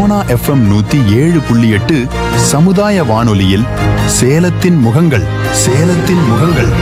Sona FM நூத்தி ஏழு புள்ளி எட்டு சமுதாய வானொலியில் சேலத்தின் முகங்கள் சேலத்தின் முகங்கள்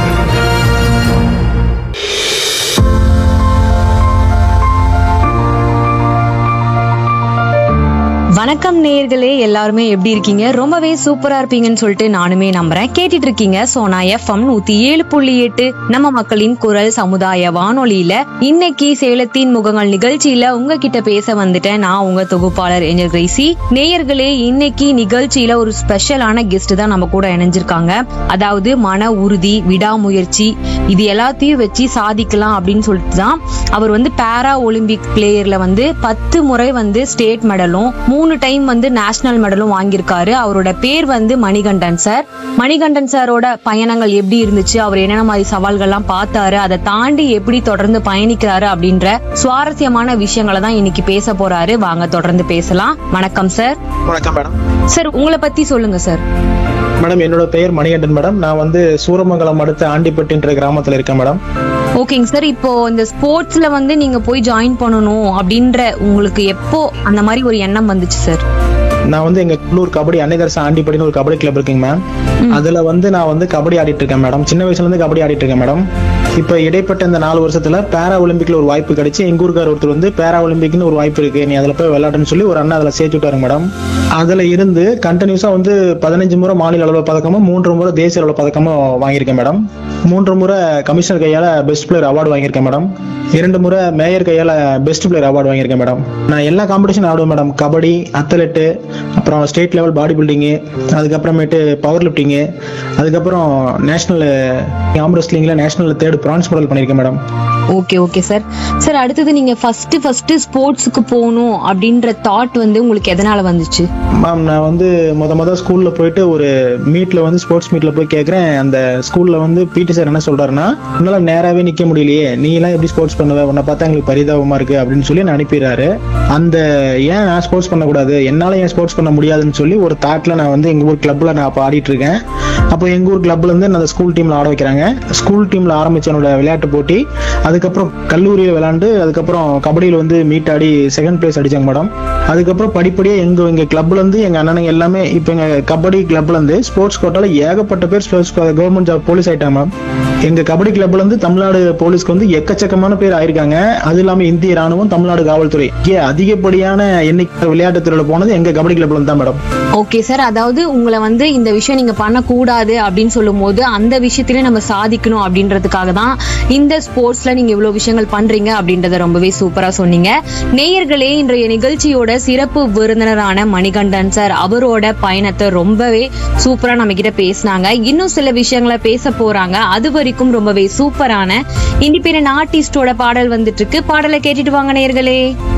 வணக்கம் நேயர்களே எல்லாருமே எப்படி இருக்கீங்க ரொம்பவே சூப்பரா இருப்பீங்கன்னு சொல்லிட்டு நானுமே நம்புறேன் கேட்டுட்டு இருக்கீங்க சோனா எஃப்எம் நூத்தி ஏழு புள்ளி எட்டு நம்ம மக்களின் குரல் சமுதாய வானொலியில இன்னைக்கு சேலத்தின் முகங்கள் நிகழ்ச்சியில உங்ககிட்ட பேச வந்துட்டேன் நான் உங்க தொகுப்பாளர் ஏஞ்சல் கிரேசி நேயர்களே இன்னைக்கு நிகழ்ச்சியில ஒரு ஸ்பெஷலான கெஸ்ட் தான் நம்ம கூட இணைஞ்சிருக்காங்க அதாவது மன உறுதி விடாமுயற்சி இது எல்லாத்தையும் வச்சு சாதிக்கலாம் அப்படின்னு சொல்லிட்டு தான் அவர் வந்து பாரா ஒலிம்பிக் பிளேயர்ல வந்து பத்து முறை வந்து ஸ்டேட் மெடலும் மூணு டைம் வந்து நேஷனல் மெடலும் வாங்கியிருக்காரு அவரோட பேர் வந்து மணிகண்டன் சார் மணிகண்டன் சாரோட பயணங்கள் எப்படி இருந்துச்சு அவர் என்னென்ன மாதிரி சவால்கள்லாம் பார்த்தாரு அதை தாண்டி எப்படி தொடர்ந்து பயணிக்கிறாரு அப்படின்ற சுவாரஸ்யமான விஷயங்களை தான் இன்னைக்கு பேச போறாரு வாங்க தொடர்ந்து பேசலாம் வணக்கம் சார் வணக்கம் மேடம் சார் உங்களை பத்தி சொல்லுங்க சார் மேடம் என்னோட பெயர் மணிகண்டன் மேடம் நான் வந்து சூரமங்கலம் அடுத்த ஆண்டிப்பட்டின்ற கிராமத்துல இருக்கேன் மேடம் ஓகேங்க சார் இப்போ இந்த ஸ்போர்ட்ஸ்ல வந்து நீங்க போய் ஜாயின் பண்ணணும் அப்படின்ற உங்களுக்கு எப்போ அந்த மாதிரி ஒரு எண்ணம் வந்துச்சு சார் நான் வந்து எங்க உள்ளூர் கபடி அன்னைதரசு ஆண்டிப்பட்டின்னு ஒரு கபடி கிளப் இருக்குங்க மேம் அதுல வந்து நான் வந்து கபடி ஆடிட்டு இருக்கேன் மேடம் சின்ன வயசுல இருந்து கபடி ஆடிட்டு இருக்கேன் மேடம் இப்ப இடைப்பட்ட இந்த நாலு வருஷத்துல பேரா ஒலிம்பிக்ல ஒரு வாய்ப்பு கிடைச்சு எங்க ஊருக்கார் ஒருத்தர் வந்து பேரா ஒலிம்பிக்னு ஒரு வாய்ப்பு இருக்கு நீ அதுல போய் விளையாடுன்னு சொல்லி ஒரு அண்ணா அதுல சேர்த்து விட்டாரு மேடம் அதுல இருந்து கண்டினியூஸா வந்து பதினஞ்சு முறை மாநில அளவு பதக்கமும் மூன்று முறை தேசிய அளவு பதக்கமும் வாங்கியிருக்கேன் மேடம் மூன்று முறை கமிஷனர் கையால பெஸ்ட் பிளேயர் அவார்டு வாங்கியிருக்கேன் மேடம் இரண்டு முறை மேயர் கையால பெஸ்ட் பிளேயர் அவார்டு வாங்கியிருக்கேன் மேடம் நான் எல்லா காம்படிஷன் ஆடுவேன் மேடம் கபடி அத்லெட்டு அப்புறம் ஸ்டேட் லெவல் பாடி பில்டிங்கு அதுக்கப்புறமேட்டு பவர் லிஃப்டிங்கு அதுக்கப்புறம் நேஷனல் ஆம் ரெஸ்லிங்ல நேஷனல் தேர்ட் பிரான்ஸ் மெடல் பண்ணியிருக்கேன் madam okay okay sir sir அடுத்தது நீங்க ஃபர்ஸ்ட் ஃபர்ஸ்ட் ஸ்போர்ட்ஸ்க்கு போகணும் அப்படின்ற தாட் வந்து உங்களுக்கு எதனால வந்துச்சு மேம் நான் வந்து முத முத ஸ்கூல்ல போயிட்டு ஒரு மீட்ல வந்து ஸ்போர்ட்ஸ் மீட்ல போய் கேட்குறேன் அந்த ஸ்கூல்ல வந்து பிடி சார் என்ன சொல்றாருன்னா உன்னால நேராவே நிக்க முடியலையே நீ எல்லாம் எப்படி ஸ்போர்ட்ஸ் பண்ணுவ உன்னை பார்த்தா எங்களுக்கு பரிதாபமா இருக்கு அப்படின்னு சொல்லி நான் அனுப்பிடுறாரு அந்த ஏன் நான் ஸ்போர்ட்ஸ் பண்ணக்கூடாது என்னால ஏன் ஸ்போர்ட்ஸ் பண்ண முடியாதுன்னு சொல்லி ஒரு தாட்ல நான் வந்து எங்க ஊர் கிளப்ல நான் அப்ப ஆடிட்டு இருக்கேன் அப்போ எங்க ஊர் கிளப்ல இருந்து நான் ஸ்கூல் டீம்ல ஆட வைக்கிறாங்க ஸ்கூல் டீம்ல ஆரம்பிச்ச என்னோட விளையாட்டு போட்டி அதுக்கப்புறம் கல்லூரியில் விளையாண்டு அதுக்கப்புறம் கபடியில் வந்து மீட் ஆடி செகண்ட் பிளேஸ் அடிச்சாங்க மேடம் அதுக்கப்புறம் படிப்படியா எங்க எங்க கிளப்ல இருந்து எங்க அண்ணனுங்க எல்லாமே இப்போ எங்க கபடி கிளப்ல இருந்து ஸ்போர்ட்ஸ் கோட்டால ஏகப்பட்ட பேர் கவர்மெண்ட் ஜாப் போலீஸ் ஆயிட்டாங்க மேம் எங்க கபடி கிளப்ல இருந்து தமிழ்நாடு போலீஸ்க்கு வந்து எக்கச்சக்கமான பேர் ஆயிருக்காங்க அது இல்லாம இந்திய ராணுவம் தமிழ்நாடு காவல்துறை இங்கே அதிகப்படியான எண்ணிக்கை விளையாட்டு துறையில போனது எங்க கபடி கிளப்ல இருந்து தான் மேடம் ஓகே சார் அதாவது உங்களை வந்து இந்த விஷயம் நீங்க பண்ணக்கூடாது அப்படின்னு சொல்லும் போது அந்த விஷயத்திலே நம்ம சாதிக்கணும் அப்படின்றதுக்காக தான் இந்த ஸ்போர்ட்ஸ்ல நீங்க இவ்வளவு விஷயங்கள் பண்றீங்க அப்படின்றத ரொம்பவே சூப்பரா சொன்னீங்க நேயர்களே இன்றைய நிகழ்ச்சியோட சிறப்பு விருந்தினரான மணிகண்டன் சார் அவரோட பயணத்தை ரொம்பவே சூப்பரா நம்ம கிட்ட பேசினாங்க இன்னும் சில விஷயங்களை பேச போறாங்க அது வரைக்கும் ரொம்பவே சூப்பரான இண்டிபெண்டன்ட் ஆர்டிஸ்டோட பாடல் வந்துட்டு இருக்கு பாடலை கேட்டுட்டு வாங்க நேயர்களே